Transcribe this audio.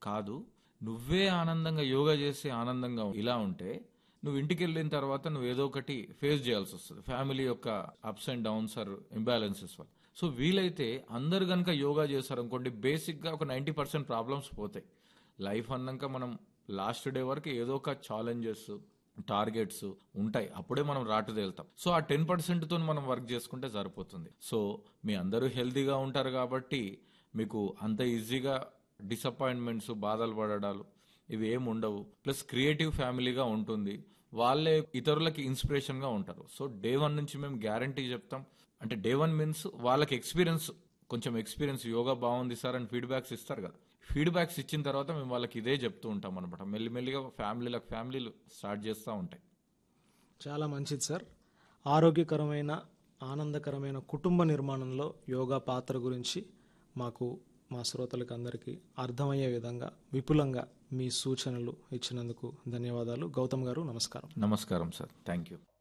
కాదు నువ్వే ఆనందంగా యోగా చేసి ఆనందంగా ఇలా ఉంటే నువ్వు ఇంటికి వెళ్ళిన తర్వాత నువ్వు ఏదో ఒకటి ఫేస్ చేయాల్సి వస్తుంది ఫ్యామిలీ యొక్క ups and downs or imbalances వల్ల సో వీలైతే అందరు కనుక యోగా చేశారనుకోండి బేసిక్గా ఒక నైంటీ పర్సెంట్ ప్రాబ్లమ్స్ పోతాయి లైఫ్ అన్నాక మనం లాస్ట్ డే వరకు ఏదో ఒక ఛాలెంజెస్ టార్గెట్స్ ఉంటాయి అప్పుడే మనం రాటు తేలుతాం సో ఆ టెన్ తో మనం వర్క్ చేసుకుంటే సరిపోతుంది సో మీ అందరూ హెల్తీగా ఉంటారు కాబట్టి మీకు అంత ఈజీగా డిసప్పాయింట్మెంట్స్ బాధలు పడడాలు ఇవి ఏమి ఉండవు ప్లస్ క్రియేటివ్ ఫ్యామిలీగా ఉంటుంది వాళ్ళే ఇతరులకి ఇన్స్పిరేషన్ గా ఉంటారు సో డే వన్ నుంచి మేము గ్యారంటీ చెప్తాం అంటే డే వన్ మీన్స్ వాళ్ళకి ఎక్స్పీరియన్స్ కొంచెం ఎక్స్పీరియన్స్ యోగా బాగుంది సార్ అని ఫీడ్బ్యాక్స్ ఇస్తారు కదా ఫీడ్బ్యాక్స్ ఇచ్చిన తర్వాత మేము వాళ్ళకి ఇదే చెప్తూ ఉంటాం అనమాట మెల్లిమెల్లిగా ఫ్యామిలీలకు ఫ్యామిలీలు స్టార్ట్ చేస్తూ ఉంటాయి చాలా మంచిది సార్ ఆరోగ్యకరమైన ఆనందకరమైన కుటుంబ నిర్మాణంలో యోగా పాత్ర గురించి మాకు మా శ్రోతలకు అందరికీ అర్థమయ్యే విధంగా విపులంగా మీ సూచనలు ఇచ్చినందుకు ధన్యవాదాలు గౌతమ్ గారు నమస్కారం నమస్కారం సార్ థ్యాంక్ యూ